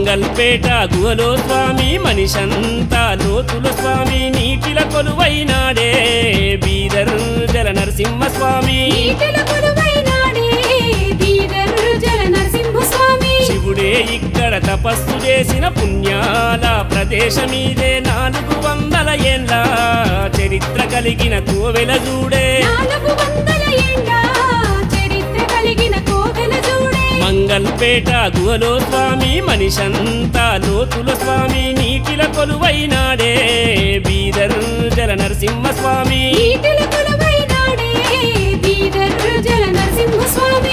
మంగల్పేట గుహలో స్వామి మనిషంతా లోతుల స్వామి నీటిల కొలువైనాడే బీదర్ జల నరసింహ స్వామి నీటిల కొలువైనాడే బీదర్ జల నరసింహస్వామి శివుడే ఇక్కడ తపస్సు చేసిన పుణ్యాల ప్రదేశమీదే నాలుగు వందల ఏండ్ల చరిత్ర కలిగిన కోవెల చూడే నాలుగు వందల ఏండ్ల చరిత్ర కలిగిన కోవెల చూడే మంగల్పేట గుహలో స్వామి మనిషంతా లోతుల స్వామి నీటిల కొలువైనాడే బీదర్ జల నరసింహ స్వామి నీటిల కొలువైనాడే బీదర్ జల నరసింహస్వామి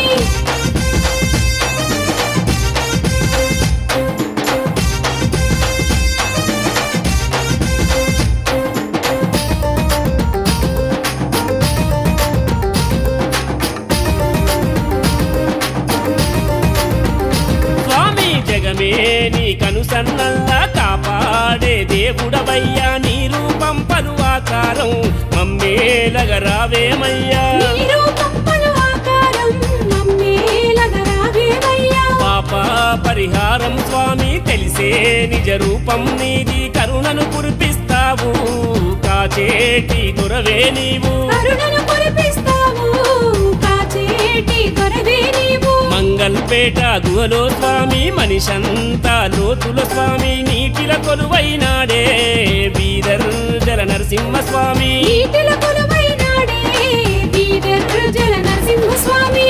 స్వామి జగమే నీ కనుసన్నల్లా కాపాడే దేవుడవయ్యా నీ రూపం పలు ఆకారం మమ్మేలగ రావేమయ్యా నీ రూపం పలు ఆకారం నమ్మేలగా రావేమయ్యా పాప పరిహారం స్వామి తెలిసే నిజ రూపం నీది కరుణను కురిపిస్తావు కాచేటి దొరవే నీవు కరుణను కురిపిస్తావు కాచేటి దొరవే నీవు మంగల్పేట గుహలో స్వామి మనిషంతా లోతుల స్వామి నీటిల కొలువైనాడే బీదర్ జల నరసింహ స్వామి నీటిల కొలువైనాడే బీదర్ జల నరసింహస్వామి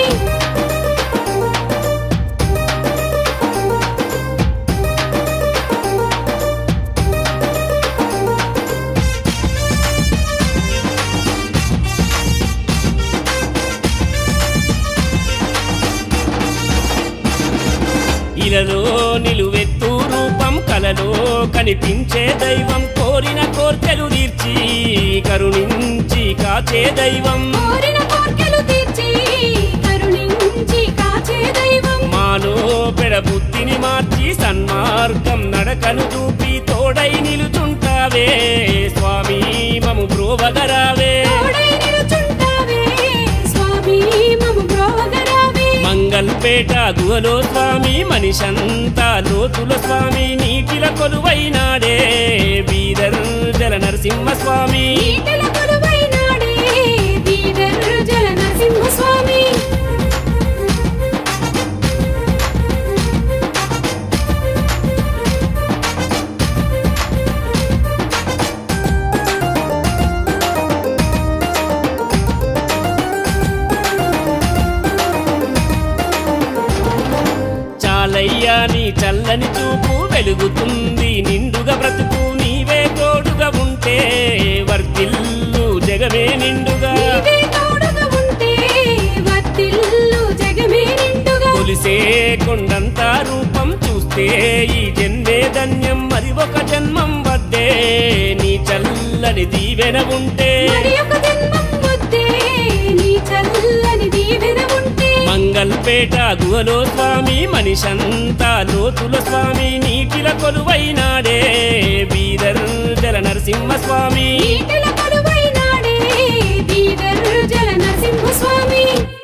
ఇలలో నిలువెత్తు రూపం కలలో కనిపించే దైవం కోరిన కోర్కెలు తీర్చి కరుణించి కాచే దైవం కోరిన కోర్కెలు తీర్చి కరుణించి కాచే దైవం మాలో పెడబుద్ధిని మార్చి సన్మార్గం నడకను చూపి తోడై నిలుచుంటావే స్వామి మము బ్రోవగరావే తోడై నిలుచుంటావే స్వామి మము బ్రోవగరావే మంగల్పేట గుహలో స్వామి మనిషంతా లోతుల స్వామి నీటిల కొలువైనాడే బీదర్ జల నరసింహ స్వామి నీటిల కొలువైనాడే బీదర్ జల నరసింహస్వామి చాలయ్యా నీ చల్లని చూపు వెలుగుతుంది నిండుగా బ్రతుకు నీవే తోడుగా ఉంటే వర్తిల్లు జగమే నిండుగా నీవే తోడుగా ఉంటే వర్తిల్లు జగమే నిండుగా కొలిసే కొండంత రూపం చూస్తే ఈ జన్మే ధన్యం మరి ఒక జన్మం వద్దే నీ చల్లని దీవెన ఉంటే మరి ఒక జన్మం వద్దే నీ చల్లని దీవెన ఉంటే మంగల్పేట గుహలో స్వామి మనిషంతా లోతుల స్వామి నీటిల కొలువైనాడే బీదర్ జల నరసింహ స్వామి నీటిల కొలువైనాడే బీదర్ జల నరసింహస్వామి